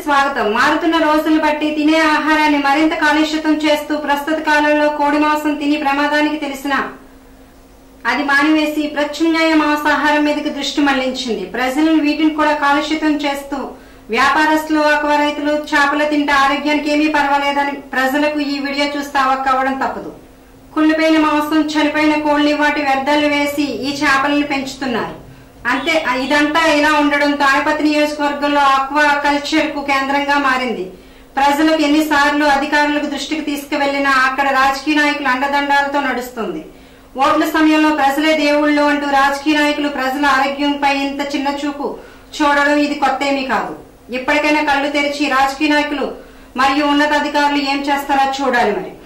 స్వాగతం మారుతున్న రోజులు బట్టి తినే ఆహారాన్ని మరింత కాలుష్యతం చేస్తూ ప్రస్తుత కాలంలో కోడి మాంసం తిని ప్రమాదానికి తెలిసిన అది మానివేసి ప్రత్యామ్నాయ మాంసాహారం మీదకి దృష్టి మళ్లించింది ప్రజలను వీటిని కూడా కాలుష్యతం చేస్తూ వ్యాపారస్తులు ఆక్వా రైతులు చేపలు తింటే ఆరోగ్యానికి ఏమీ పర్వాలేదని ప్రజలకు ఈ వీడియో చూస్తే అవక్కవడం తప్పదు కుళ్ళిపోయిన మాంసం చనిపోయిన కోళ్ని వాటి వ్యర్థాలు వేసి ఈ చేపలను పెంచుతున్నారు అంతే ఇదంతా ఇలా ఉండడం తాడపతి నియోజకవర్గంలో ఆక్వా కల్చర్ కు కేంద్రంగా మారింది ప్రజలకు ఎన్నిసార్లు అధికారులకు దృష్టికి తీసుకువెళ్లినా అక్కడ రాజకీయ నాయకుల అండదండాలతో నడుస్తుంది ఓట్ల సమయంలో ప్రజలే దేవుళ్ళు అంటూ రాజకీయ నాయకులు ప్రజల ఆరోగ్యంపై ఇంత చిన్న చూపు చూడడం ఇది కొత్తేమీ కాదు ఇప్పటికైనా కళ్ళు తెరిచి రాజకీయ నాయకులు మరియు ఉన్నతాధికారులు ఏం చేస్తారో చూడాలి మరి